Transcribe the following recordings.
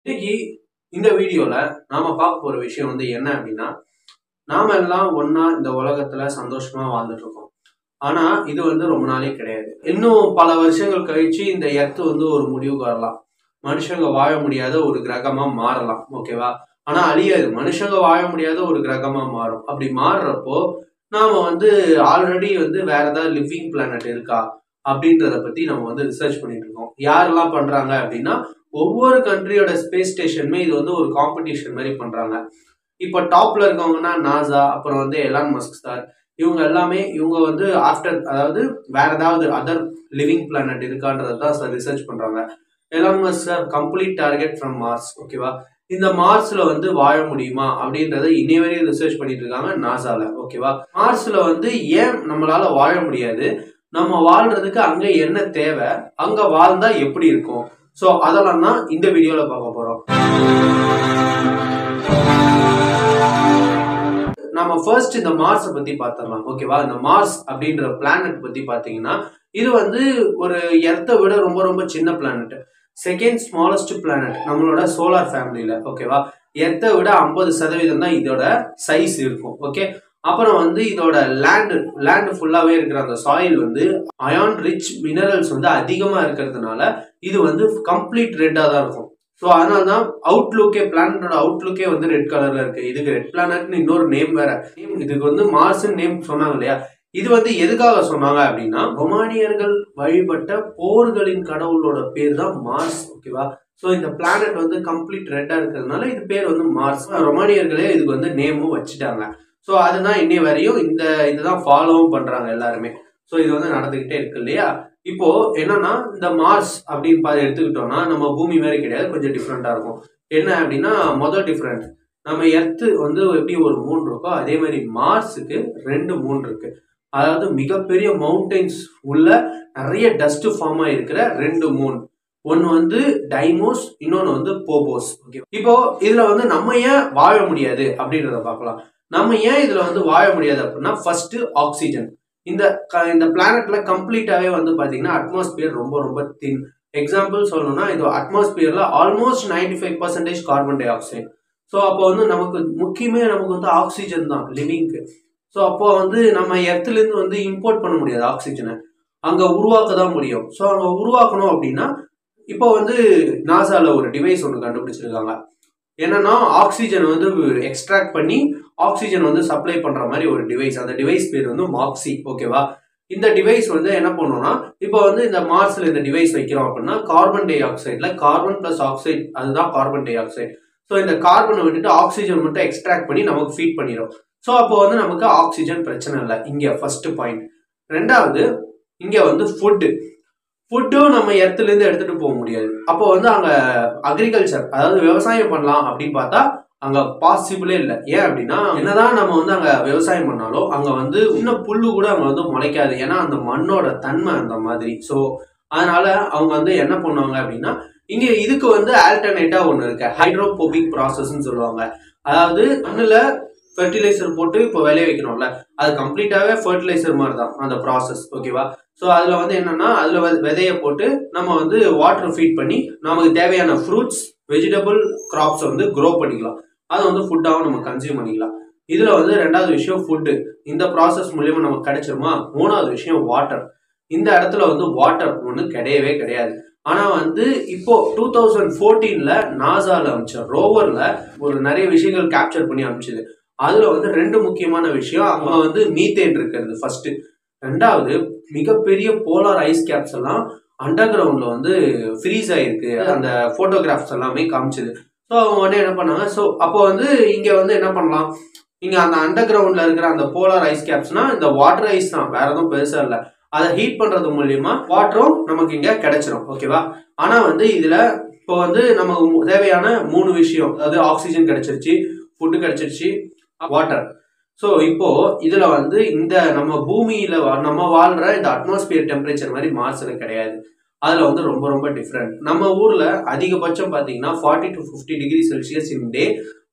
இன்னைக்கு இந்த வீடியோல நாம பார்க்க போற விஷயம் வந்து என்ன அப்படின்னா நாம எல்லாம் ஒண்ணா இந்த உலகத்துல சந்தோஷமா வாழ்ந்துட்டு இருக்கோம் ஆனா இது வந்து ரொம்ப நாளே கிடையாது இன்னும் பல வருஷங்கள் கழிச்சு இந்த எர்த் வந்து ஒரு முடிவுக்கு வரலாம் மனுஷங்க வாழ முடியாத ஒரு கிரகமா மாறலாம் ஓகேவா ஆனா அழியாது மனுஷங்க வாழ முடியாத ஒரு கிரகமா மாறும் அப்படி மாறுறப்போ நாம வந்து ஆல்ரெடி வந்து வேற ஏதாவது லிவிங் பிளானட் இருக்கா அப்படின்றத பத்தி நம்ம வந்து ரிசர்ச் பண்ணிட்டு இருக்கோம் யாரெல்லாம் பண்றாங்க அப்படின்னா ஒவ்வொரு கண்ட்ரியோட ஸ்பேஸ் ஸ்டேஷனுமே இது வந்து ஒரு காம்படிஷன் மாதிரி பண்றாங்க இப்போ டாப்ல இருக்கவங்கன்னா நாசா அப்புறம் வந்து எலான் மஸ்க் சார் இவங்க எல்லாமே இவங்க வந்து ஆஃப்டர் அதாவது வேற ஏதாவது அதர் லிவிங் பிளானட் இருக்கான்றதை தான் சார் ரிசர்ச் பண்றாங்க Elon Musk sir complete target from Mars ஓகேவா இந்த மார்ஸ்ல வந்து வாழ முடியுமா அப்படின்றத இன்னை வரையும் ரிசர்ச் பண்ணிட்டு இருக்காங்க நாசால ஓகேவா மார்ஸ்ல வந்து ஏன் நம்மளால வாழ முடியாது நம்ம வாழ்றதுக்கு அங்க என்ன தேவை அங்க வாழ்ந்தா எப்படி இருக்கும் ஸோ அதெல்லாம் தான் இந்த வீடியோல பார்க்க போறோம் நம்ம ஃபர்ஸ்ட் இந்த மார்ஸை பத்தி பார்த்துடலாம் ஓகேவா இந்த மார்ஸ் அப்படின்ற பிளானட் பத்தி பாத்தீங்கன்னா இது வந்து ஒரு எர்த்தை விட ரொம்ப ரொம்ப சின்ன பிளானட் செகண்ட் ஸ்மாலஸ்ட் பிளானட் நம்மளோட சோலார் ஃபேமிலியில ஓகேவா எர்த்தை விட ஐம்பது சதவீதம் தான் இதோட சைஸ் இருக்கும் ஓகே அப்புறம் வந்து இதோட லேண்டு லேண்டு ஃபுல்லாகவே இருக்கிற அந்த சாயில் வந்து அயான் ரிச் மினரல்ஸ் வந்து அதிகமாக இருக்கிறதுனால இது வந்து கம்ப்ளீட் ரெட்டாக தான் இருக்கும் ஸோ அதனால தான் அவுட்லுக்கே பிளானட்டோட அவுட்லுக்கே வந்து ரெட் கலர்ல இருக்கு இதுக்கு ரெட் பிளானட்னு இன்னொரு நேம் வேற நேம் இதுக்கு வந்து மார்ஸ் நேம் சொன்னாங்க இல்லையா இது வந்து எதுக்காக சொன்னாங்க அப்படின்னா ரொமானியர்கள் வழிபட்ட போர்களின் கடவுளோட பேர் தான் மார்ஸ் ஓகேவா ஸோ இந்த பிளானட் வந்து கம்ப்ளீட் ரெட்டா இருக்கிறதுனால இது பேர் வந்து மார்ஸ் ரொமானியர்களே இதுக்கு வந்து நேமும் வச்சுட்டாங்க ஸோ அதுதான் இன்னை வரையும் இந்த இதுதான் ஃபாலோவும் பண்றாங்க எல்லாருமே ஸோ இது வந்து நடந்துகிட்டே இருக்கு இல்லையா இப்போ என்னன்னா இந்த மார்ஸ் அப்படின்னு பார்த்து எடுத்துக்கிட்டோம்னா நம்ம பூமி மாதிரி கிடையாது கொஞ்சம் டிஃப்ரெண்டா இருக்கும் என்ன அப்படின்னா மொதல் டிஃப்ரெண்ட் நம்ம எர்த்து வந்து எப்படி ஒரு மூன் இருக்கோ அதே மாதிரி மார்ஸுக்கு ரெண்டு மூன் இருக்கு அதாவது மிகப்பெரிய மவுண்டெயின்ஸ் உள்ள நிறைய டஸ்ட் ஃபார்ம் ஆயிருக்கிற ரெண்டு மூன் ஒன்று வந்து டைமோஸ் இன்னொன்று வந்து போபோஸ் ஓகே இப்போ இதுல வந்து நம்ம ஏன் வாழ முடியாது அப்படின்றத பார்க்கலாம் நம்ம ஏன் இதுல வந்து வாழ முடியாது அப்படின்னா ஃபர்ஸ்ட் ஆக்சிஜன் இந்த க- இந்த பிளானட்ல கம்ப்ளீட்டாவே வந்து பாத்தீங்கன்னா அட்மாஸ்பியர் ரொம்ப ரொம்ப தின் எக்ஸாம்பிள் சொல்லணும்னா இது அட்மாஸ்பியர்ல almost ninety five percentage carbon dioxide so அப்போ வந்து நமக்கு முக்கியமே நமக்கு வந்து ஆக்சிஜன் தான் லிவிங்க்கு ஸோ அப்போ வந்து நம்ம எர்த்துலேருந்து வந்து இம்போர்ட் பண்ண முடியாது ஆக்சிஜனை அங்கே உருவாக்க தான் முடியும் ஸோ அங்கே உருவாக்கணும் அப்படின்னா இப்போ வந்து நாசால ஒரு டிவைஸ் ஒன்று கண்டுபிடிச்சிருக்காங்க என்னன்னா ஆக்சிஜன் வந்து எக்ஸ்ட்ராக்ட் பண்ணி ஆக்சிஜன் வந்து சப்ளை பண்ற மாதிரி ஒரு டிவைஸ் அந்த டிவைஸ் பேர் வந்து மாக்ஸி ஓகேவா இந்த டிவைஸ் வந்து என்ன பண்ணும்னா இப்போ வந்து இந்த மார்ஸ்ல இந்த டிவைஸ் வைக்கிறோம் அப்படின்னா கார்பன் டை ஆக்சைடுல கார்பன் பிளஸ் ஆக்சைடு அதுதான் கார்பன் டை ஆக்சைடு ஸோ இந்த கார்பனை விட்டுட்டு ஆக்சிஜன் மட்டும் எக்ஸ்ட்ராக்ட் பண்ணி நமக்கு ஃபீட் பண்ணிடும் ஸோ அப்போ வந்து நமக்கு ஆக்சிஜன் பிரச்சனை இல்லை இங்க ஃபர்ஸ்ட் பாயிண்ட் ரெண்டாவது இங்க வந்து ஃபுட்டு ஃபுட்டும் நம்ம இடத்துலேருந்து எடுத்துட்டு போக முடியாது அப்போ வந்து அங்க அக்ரிகல்ச்சர் அதாவது விவசாயம் பண்ணலாம் அப்படின்னு பார்த்தா அங்க பாசிபிளே இல்லை ஏன் அப்படின்னா என்னதான் நம்ம வந்து அங்க விவசாயம் பண்ணாலும் அங்க வந்து இன்னும் புல்லு கூட அங்க வந்து முளைக்காது ஏன்னா அந்த மண்ணோட தன்மை அந்த மாதிரி ஸோ அதனால அவங்க வந்து என்ன பண்ணுவாங்க அப்படின்னா இங்க இதுக்கு வந்து ஆல்டர்னேட்டா ஒன்று இருக்கு ஹைட்ரோபோபிக் ப்ராசஸ்ன்னு சொல்லுவாங்க அதாவது மண்ணுல ஃபெர்டிலைசர் போட்டு இப்போ விளைய வைக்கணும்ல அது கம்ப்ளீட்டாவே ஃபர்டிலைசர் மாதிரி தான் அந்த ப்ராசஸ் ஓகேவா ஸோ அதில் வந்து என்னன்னா அதில் விதைய போட்டு நம்ம வந்து வாட்டர் ஃபீட் பண்ணி நமக்கு தேவையான ஃப்ரூட்ஸ் வெஜிடபிள் கிராப்ஸ் வந்து க்ரோ பண்ணிக்கலாம் அதை வந்து ஃபுட்டாகவும் நம்ம கன்சியூம் பண்ணிக்கலாம் இதில் வந்து ரெண்டாவது விஷயம் ஃபுட்டு இந்த ப்ராசஸ் மூலியமா நமக்கு கிடைச்சிருமா மூணாவது விஷயம் வாட்டர் இந்த இடத்துல வந்து வாட்டர் ஒன்று கிடையவே கிடையாது ஆனால் வந்து இப்போ டூ தௌசண்ட் ஃபோர்டீனில் நாசால அமைச்ச ரோவரில் ஒரு நிறைய விஷயங்கள் கேப்சர் பண்ணி அமைச்சது அதுல வந்து ரெண்டு முக்கியமான விஷயம் அங்க வந்து மீத்தேன் இருக்கிறது ஃபர்ஸ்ட் ரெண்டாவது மிகப்பெரிய போலார் ஐஸ் கேப்ஸ் எல்லாம் அண்டர் கிரவுண்ட்ல வந்து ஃப்ரீஸ் ஆயிருக்கு அந்த போட்டோகிராஃப்ஸ் எல்லாமே காமிச்சது ஸோ அவங்க உடனே என்ன பண்ணாங்க ஸோ அப்போ வந்து இங்க வந்து என்ன பண்ணலாம் இங்க அந்த அண்டர் கிரவுண்ட்ல இருக்கிற அந்த போலார் ஐஸ் கேப்ஸ்னா இந்த வாட்டர் ஐஸ் தான் வேற எதுவும் பெருசா இல்லை அதை ஹீட் பண்றது மூலியமா வாட்டரும் நமக்கு இங்க கிடைச்சிரும் ஓகேவா ஆனா வந்து இதுல இப்போ வந்து நமக்கு தேவையான மூணு விஷயம் அதாவது ஆக்சிஜன் கிடைச்சிருச்சு ஃபுட்டு கிடைச்சிருச்சு வாட்டர் ஸோ இப்போ இதுல வந்து இந்த நம்ம பூமியில வா- நம்ம வாழ்ற இந்த அட்மாஸ்பியர் டெம்பரேச்சர் மாதிரி மார்ஸ்ல கிடையாது அதுல வந்து ரொம்ப ரொம்ப டிஃப்ரெண்ட் நம்ம ஊர்ல அதிகபட்சம் பாத்தீங்கன்னா forty to fifty degree Celsius in day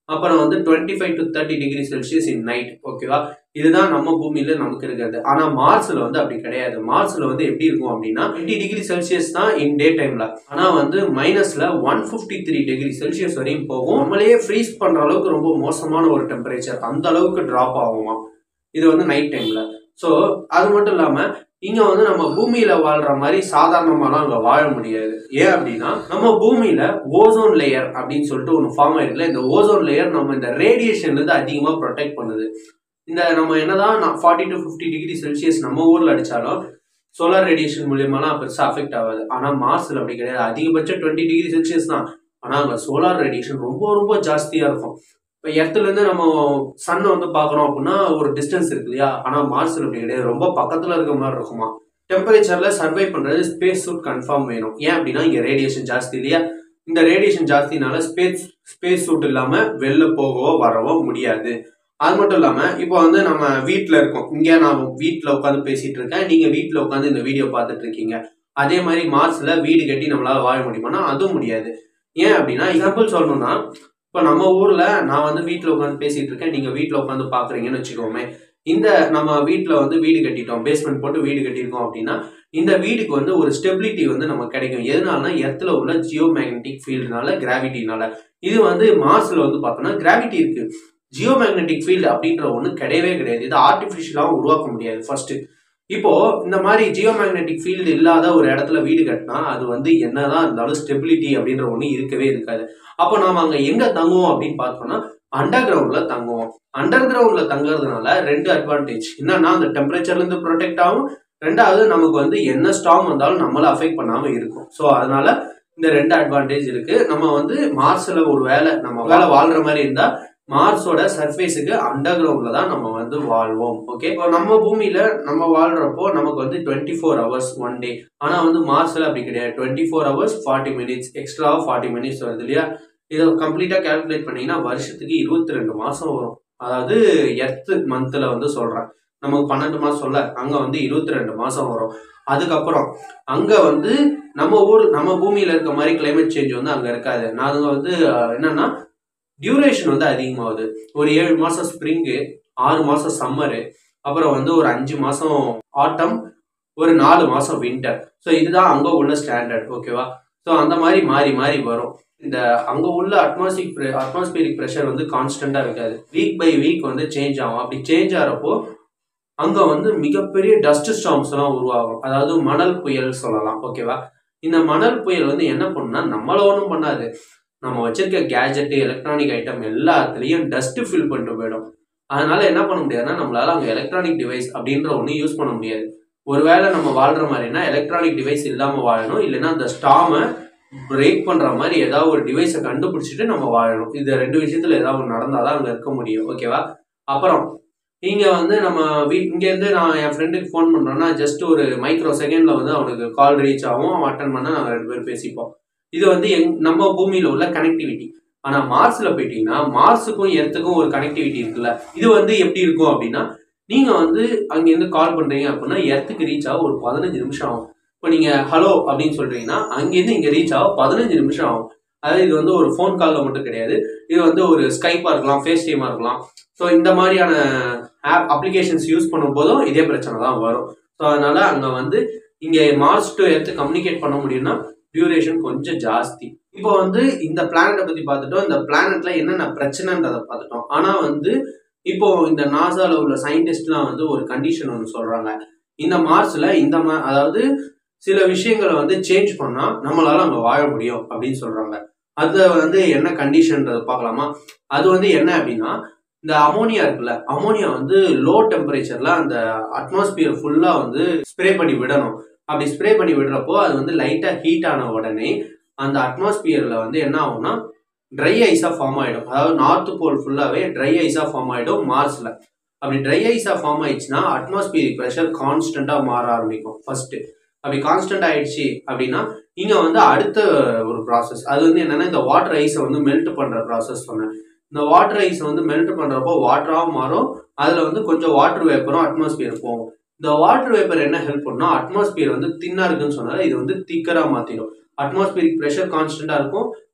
அப்புறம் வந்து twenty five to thirty degree Celsius in night ஓகேவா இதுதான் நம்ம பூமியில நமக்கு இருக்கிறது ஆனா மார்ஸ்ல வந்து அப்படி கிடையாது மார்ஸ்ல வந்து எப்படி இருக்கும் அப்படின்னா டுவெண்ட்டி டிகிரி செல்சியஸ் தான் இன் டே டைம்ல ஆனா வந்து மைனஸ்ல one fifty three degree Celsius வரையும் போகும் நம்மளையே ஃப்ரீஸ் பண்ற அளவுக்கு ரொம்ப மோசமான ஒரு டெம்பரேச்சர் அந்த அளவுக்கு டிராப் ஆகுமா இது வந்து நைட் டைம்ல ஸோ அது மட்டும் இல்லாம இங்க வந்து நம்ம பூமியில வாழ்ற மாதிரி சாதாரணமாலாம் அங்க வாழ முடியாது ஏன் அப்படின்னா நம்ம பூமியில ஓசோன் லேயர் அப்படின்னு சொல்லிட்டு ஒன்று ஃபார்ம் ஆயிருக்குல்ல இந்த ஓசோன் லேயர் நம்ம இந்த ரேடியேஷன்ல இருந்து அதிகமா ப்ரொடெக்ட் பண்ணுது இந்த நம்ம என்னதான் forty to fifty degree Celsius நம்ம ஊர்ல அடிச்சாலும் சோலார் ரேடியேஷன் மூலியமாலாம் பெருசாக அஃபெக்ட் ஆகாது ஆனால் மார்ஸ்ல அப்படி கிடையாது அதிகபட்சம் டுவெண்ட்டி டிகிரி செல்சியஸ் தான் ஆனால் அங்கே சோலார் ரேடியேஷன் ரொம்ப ரொம்ப ஜாஸ்தியாக இருக்கும் இப்போ இடத்துலேருந்து நம்ம சன்னை வந்து பார்க்குறோம் அப்படின்னா ஒரு டிஸ்டன்ஸ் இருக்கு இல்லையா ஆனால் மார்ஸ்ல அப்படி கிடையாது ரொம்ப பக்கத்தில் இருக்க மாதிரி இருக்குமா டெம்பரேச்சரில் சர்வை பண்ணுறது ஸ்பேஸ் சூட் கன்ஃபார்ம் வேணும் ஏன் அப்படின்னா இங்கே ரேடியேஷன் ஜாஸ்தி இல்லையா இந்த ரேடியேஷன் ஜாஸ்தினால ஸ்பேஸ் ஸ்பேஸ் சூட் இல்லாமல் வெளில போகவோ வரவோ முடியாது அது மட்டும் இல்லாமல் இப்போ வந்து நம்ம வீட்டில் இருக்கோம் இங்கே நான் வீட்டில் உட்காந்து பேசிட்டு இருக்கேன் நீங்கள் வீட்டில் உட்காந்து இந்த வீடியோ பார்த்துட்டு இருக்கீங்க அதே மாதிரி மார்ஸில் வீடு கட்டி நம்மளால வாழ முடியுமானா அதுவும் முடியாது ஏன் அப்படின்னா எக்ஸாம்பிள் சொல்லணும்னா இப்போ நம்ம ஊரில் நான் வந்து வீட்டில் உட்காந்து பேசிட்டு இருக்கேன் நீங்கள் வீட்டில் உட்காந்து பார்க்குறீங்கன்னு வச்சுக்கோமே இந்த நம்ம வீட்டில் வந்து வீடு கட்டிட்டோம் பேஸ்மெண்ட் போட்டு வீடு கட்டியிருக்கோம் அப்படின்னா இந்த வீடுக்கு வந்து ஒரு ஸ்டெபிலிட்டி வந்து நமக்கு கிடைக்கும் எதனாலனா எர்த்தில் உள்ள ஜியோ மேக்னெட்டிக் ஃபீல்டுனால கிராவிட்டினால இது வந்து மார்ஸில் வந்து பார்த்தோன்னா கிராவிட்டி இருக்கு ஜியோ மேக்னெட்டிக் ஃபீல்டு அப்படின்ற ஒன்று கிடையவே கிடையாது இது ஆர்டிஃபிஷியலாகவும் உருவாக்க முடியாது ஃபர்ஸ்ட் இப்போ இந்த மாதிரி ஜியோ மேக்னெட்டிக் ஃபீல்டு இல்லாத ஒரு இடத்துல வீடு கட்டினா அது வந்து என்னதான் இருந்தாலும் ஸ்டெபிலிட்டி அப்படின்ற ஒன்று இருக்கவே இருக்காது அப்போ நாம அங்கே எங்க தங்குவோம் அப்படின்னு பார்த்தோம்னா அண்டர் கிரவுண்ட்ல தங்குவோம் அண்டர் கிரவுண்ட்ல தங்குறதுனால ரெண்டு அட்வான்டேஜ் என்னன்னா அந்த டெம்பரேச்சர்ல இருந்து ப்ரொடெக்ட் ஆகும் ரெண்டாவது நமக்கு வந்து என்ன ஸ்டாம் வந்தாலும் நம்மள அஃபெக்ட் பண்ணாம இருக்கும் ஸோ அதனால இந்த ரெண்டு அட்வான்டேஜ் இருக்கு நம்ம வந்து மார்ஸ்ல ஒரு வேலை நம்ம வேலை வாழ்ற மாதிரி இருந்தா மார்ஸோட சர்ஃபேஸுக்கு அண்டர் கிரவுண்ட்ல தான் நம்ம வந்து வாழ்வோம் ஓகே இப்போ நம்ம பூமியில நம்ம வாழ்றப்போ நமக்கு வந்து twenty four hours one day ஆனா வந்து மார்ஸ்ல அப்படி கிடையாது twenty four hours forty minutes extra forty minutes வருது இல்லையா இதை கம்ப்ளீட்டா கால்குலேட் பண்ணீங்கன்னா வருஷத்துக்கு இருபத்தி ரெண்டு மாசம் வரும் அதாவது எர்த் மந்த்ல வந்து சொல்றேன் நமக்கு பன்னெண்டு மாசம் சொல்ல அங்க வந்து இருபத்தி ரெண்டு மாசம் வரும் அதுக்கப்புறம் அங்க வந்து நம்ம ஊர் நம்ம பூமியில இருக்க மாதிரி கிளைமேட் சேஞ்ச் வந்து அங்க இருக்காது நான் அங்க வந்து அஹ், என்னன்னா டியூரேஷன் வந்து அதிகமாகுது ஒரு ஏழு மாசம் ஸ்ப்ரிங்கு ஆறு மாசம் சம்மரு அப்புறம் வந்து ஒரு அஞ்சு மாசம் ஆட்டம் ஒரு நாலு மாசம் வின்டர் ஸோ இதுதான் அங்க உள்ள ஸ்டாண்டர்ட் ஓகேவா ஸோ அந்த மாதிரி மாறி மாறி வரும் இந்த அங்க உள்ள அட்மாஸ்பிக் அட்மாஸ்பியரிக் ப்ரெஷர் வந்து கான்ஸ்டண்டா இருக்காது வீக் பை வீக் வந்து சேஞ்ச் ஆகும் அப்படி சேஞ்ச் ஆகிறப்போ அங்க வந்து மிகப்பெரிய டஸ்ட் ஸ்டாம்ஸ் எல்லாம் உருவாகும் அதாவது மணல் புயல் சொல்லலாம் ஓகேவா இந்த மணல் புயல் வந்து என்ன பண்ணுன்னா நம்மள ஒன்றும் பண்ணாது நம்ம வச்சிருக்க கேஜெட் எலக்ட்ரானிக் ஐட்டம் எல்லாத்துலேயும் டஸ்ட் ஃபில் பண்ணிட்டு போயிடும் அதனால என்ன பண்ண முடியாதுன்னா நம்மளால அங்கே எலக்ட்ரானிக் டிவைஸ் அப்படின்ற ஒன்று யூஸ் பண்ண முடியாது ஒருவேளை நம்ம வாழ்ற மாதிரினா எலக்ட்ரானிக் டிவைஸ் இல்லாமல் வாழணும் இல்லைன்னா அந்த ஸ்டாமை பிரேக் பண்ற மாதிரி ஏதாவது ஒரு டிவைஸை கண்டுபிடிச்சிட்டு நம்ம வாழணும் இந்த ரெண்டு விஷயத்துல ஏதாவது ஒன்று நடந்தாதான் அங்கே இருக்க முடியும் ஓகேவா அப்புறம் இங்க வந்து நம்ம வீ இங்க இருந்து நான் என் ஃப்ரெண்டுக்கு ஃபோன் பண்றேன்னா ஜஸ்ட் ஒரு மைக்ரோ செகண்ட்ல வந்து அவனுக்கு கால் ரீச் ஆகும் அவன் அட்டன் பண்ண நாங்கள் ரெண்டு பேரும் பேசிப்போம் இது வந்து எங் நம்ம பூமியில உள்ள கனெக்டிவிட்டி ஆனா மார்ஸ்ல போயிட்டீங்கன்னா மார்ஸுக்கும் எர்த்துக்கும் ஒரு கனெக்டிவிட்டி இருக்குல்ல இது வந்து எப்படி இருக்கும் அப்படின்னா நீங்க வந்து அங்கிருந்து கால் பண்றீங்க அப்படின்னா எர்த்துக்கு ரீச் ஆக ஒரு பதினஞ்சு நிமிஷம் ஆகும் இப்போ நீங்க ஹலோ அப்படின்னு சொல்றீங்கன்னா அங்கேருந்து இங்க ரீச் ஆக பதினஞ்சு நிமிஷம் ஆகும் அதாவது இது வந்து ஒரு ஃபோன் காலில் மட்டும் கிடையாது இது வந்து ஒரு ஸ்கைப்பா இருக்கலாம் ஃபேஸ் டைமா இருக்கலாம் ஸோ இந்த மாதிரியான ஆப் அப்ளிகேஷன்ஸ் யூஸ் பண்ணும்போதும் இதே பிரச்சனை தான் வரும் ஸோ அதனால அங்கே வந்து இங்கே மார்ஸ் டு எர்த்து கம்யூனிகேட் பண்ண முடியும்னா டியூரேஷன் கொஞ்சம் ஜாஸ்தி இப்போ வந்து இந்த பிளானட்டை பத்தி பார்த்துட்டோம் இந்த பிளானட்ல என்னென்ன பிரச்சனைன்றதை பார்த்துட்டோம் ஆனா வந்து இப்போ இந்த நாசால உள்ள சயின்டிஸ்ட்லாம் வந்து ஒரு கண்டிஷன் ஒன்று சொல்றாங்க இந்த மார்ஸ்ல இந்த மா அதாவது சில விஷயங்களை வந்து சேஞ்ச் பண்ணா நம்மளால அங்க வாழ முடியும் அப்படின்னு சொல்றாங்க அது வந்து என்ன கண்டிஷன்ன்றதை பார்க்கலாமா அது வந்து என்ன அப்படின்னா இந்த அமோனியா இருக்குல்ல அமோனியா வந்து லோ டெம்பரேச்சர்ல அந்த அட்மாஸ்பியர் ஃபுல்லா வந்து ஸ்ப்ரே பண்ணி விடணும் அப்படி ஸ்ப்ரே பண்ணி விடுறப்போ அது வந்து லைட்டா ஹீட் ஆன உடனே அந்த அட்மாஸ்பியர்ல வந்து என்ன ஆகும்னா ட்ரை ஐஸா ஃபார்ம் ஆயிடும் அதாவது நார்த் போல் ஃபுல்லாவே ட்ரை ஐஸா ஃபார்ம் ஆயிடும் மார்ஸ்ல அப்படி ட்ரை ஐஸா ஃபார்ம் ஆயிடுச்சுன்னா அட்மாஸ்பியரிக் ப்ரெஷர் கான்ஸ்டன்டா மாற ஆரம்பிக்கும் ஃபர்ஸ்ட் அப்படி கான்ஸ்டன்ட் ஆயிடுச்சு அப்படின்னா இங்க வந்து அடுத்த ஒரு ப்ராசஸ் அது வந்து என்னன்னா இந்த வாட்டர் ஐஸை வந்து மெல்ட் பண்ற ப்ராசஸ் சொன்னேன் இந்த வாட்டர் ஐஸ் வந்து மெல்ட் பண்றப்போ வாட்டராகவும் மாறும் அதுல வந்து கொஞ்சம் வாட்டர் வேப்பரும் அட்மாஸ்பியர் போகும் இந்த வாட்டர் வேப்பர் என்ன ஹெல்ப் பண்ணும் அட்மாஸ்பியர் வந்து தின்னா இருக்குன்னு சொன்னால இது வந்து திக்கரா மாத்திடும் அட்மாஸ்பியரிக் ப்ரெஷர் கான்ஸ்டன்டா இருக்கும்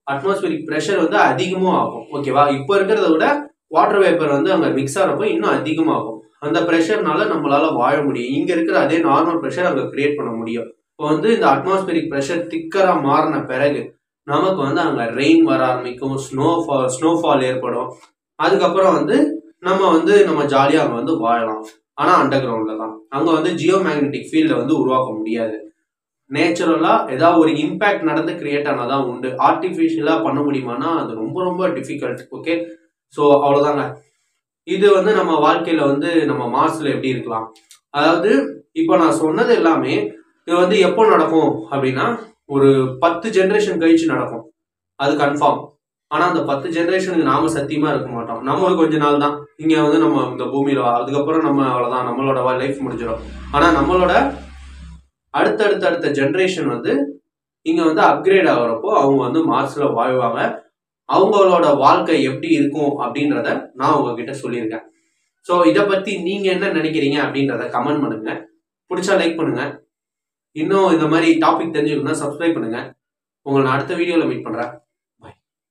அட்மாஸ்பியரிக் ப்ரெஷர் வந்து அதிகமும் ஆகும் ஓகேவா இப்போ இருக்கிறத விட வாட்டர் வேப்பர் வந்து அங்கே மிக்ஸ் ஆகிறப்போ இன்னும் அதிகமாகும் அந்த ப்ரெஷர்னால நம்மளால வாழ முடியும் இங்க இருக்கிற அதே நார்மல் ப்ரெஷர் அங்கே கிரியேட் பண்ண முடியும் இப்போ வந்து இந்த அட்மாஸ்பியரிக் ப்ரெஷர் திக்கரா மாறின பிறகு நமக்கு வந்து அங்கே ரெயின் வர ஆரம்பிக்கும் ஸ்னோஃபால் ஸ்னோஃபால் ஏற்படும் அதுக்கப்புறம் வந்து நம்ம வந்து நம்ம ஜாலியாக அங்கே வந்து வாழலாம் ஆனால் அண்டர் கிரவுண்டில் தான் அங்கே வந்து ஜியோ மேக்னெட்டிக் ஃபீல்டை வந்து உருவாக்க முடியாது நேச்சுரலாக ஏதாவது ஒரு இம்பேக்ட் நடந்து கிரியேட் ஆனாதான் உண்டு ஆர்டிஃபிஷியலாக பண்ண முடியுமானா அது ரொம்ப ரொம்ப டிஃபிகல்ட் ஓகே ஸோ அவ்வளோதாங்க இது வந்து நம்ம வாழ்க்கையில் வந்து நம்ம மார்ஸில் எப்படி இருக்கலாம் அதாவது இப்போ நான் சொன்னது எல்லாமே இது வந்து எப்போ நடக்கும் அப்படின்னா ஒரு பத்து ஜென்ரேஷன் கழிச்சு நடக்கும் அது கன்ஃபார்ம் ஆனால் அந்த பத்து ஜென்ரேஷனுக்கு நாம சத்தியமா இருக்க மாட்டோம் நம்ம ஒரு கொஞ்ச நாள் தான் இங்கே வந்து நம்ம இந்த பூமியில் அதுக்கப்புறம் நம்ம அவ்வளோதான் நம்மளோட லைஃப் முடிஞ்சிடும் ஆனால் நம்மளோட அடுத்தடுத்த அடுத்த ஜென்ரேஷன் வந்து இங்கே வந்து அப்கிரேட் ஆகிறப்போ அவங்க வந்து மார்ஸில் வாழ்வாங்க அவங்களோட வாழ்க்கை எப்படி இருக்கும் அப்படின்றத நான் உங்ககிட்ட சொல்லியிருக்கேன் ஸோ இதை பற்றி நீங்கள் என்ன நினைக்கிறீங்க அப்படின்றத கமெண்ட் பண்ணுங்க பிடிச்சா லைக் பண்ணுங்க இன்னும் இந்த மாதிரி டாபிக் தெரிஞ்சுக்கணும்னா சப்ஸ்கிரைப் பண்ணுங்க உங்களை நான் அடுத்த வீடியோவில் மீட் பண்ணுறேன்